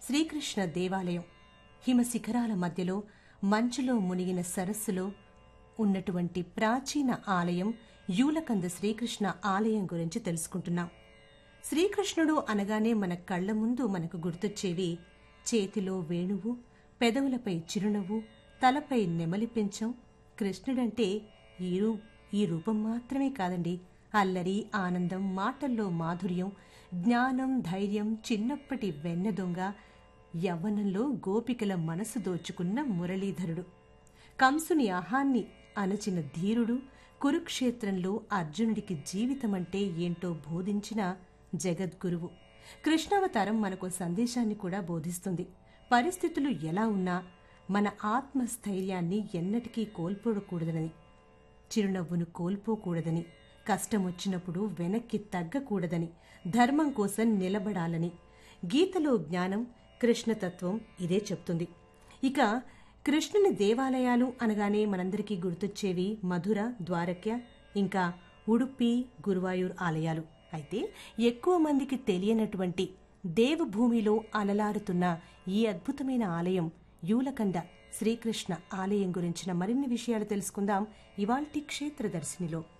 శ్రీకృష్ణ దేవాలయం హిమ శిఖరాల మధ్యలో మంచులో మునిగిన సరస్సులో ఉన్నటువంటి ప్రాచీన ఆలయం యూలకంద శ్రీకృష్ణ ఆలయం గురించి తెలుసుకుంటున్నాం శ్రీకృష్ణుడు అనగానే మన కళ్ల ముందు మనకు గుర్తొచ్చేవి చేతిలో వేణువు పెదవులపై చిరునవ్వు తలపై నెమలి పెంచం కృష్ణుడంటే ఈ రూ ఈ రూపం మాత్రమే కాదండి అల్లరి ఆనందం మాటల్లో మాధుర్యం జ్ఞానం ధైర్యం చిన్నప్పటి వెన్నె దొంగ యవ్వనంలో గోపికల మనసు దోచుకున్న మురళీధరుడు కంసుని అహాన్ని అణచిన ధీరుడు కురుక్షేత్రంలో అర్జునుడికి జీవితమంటే ఏంటో బోధించిన జగద్గురువు కృష్ణావతారం మనకు సందేశాన్ని కూడా బోధిస్తుంది పరిస్థితులు ఎలా ఉన్నా మన ఆత్మస్థైర్యాన్ని ఎన్నటికీ కోల్పోకూడదని చిరునవ్వును కోల్పోకూడదని కష్టం వచ్చినప్పుడు వెనక్కి తగ్గకూడదని ధర్మం కోసం నిలబడాలని గీతలో జ్ఞానం కృష్ణతత్వం ఇదే చెప్తుంది ఇక కృష్ణుని దేవాలయాలు అనగానే మనందరికీ గుర్తొచ్చేవి మధుర ద్వారక్య ఇంకా ఉడుపి గురువాయూర్ ఆలయాలు అయితే ఎక్కువ మందికి తెలియనటువంటి దేవభూమిలో అలలారుతున్న ఈ అద్భుతమైన ఆలయం యూలకంద శ్రీకృష్ణ ఆలయం గురించిన మరిన్ని విషయాలు తెలుసుకుందాం ఇవాల్టి క్షేత్రదర్శినిలో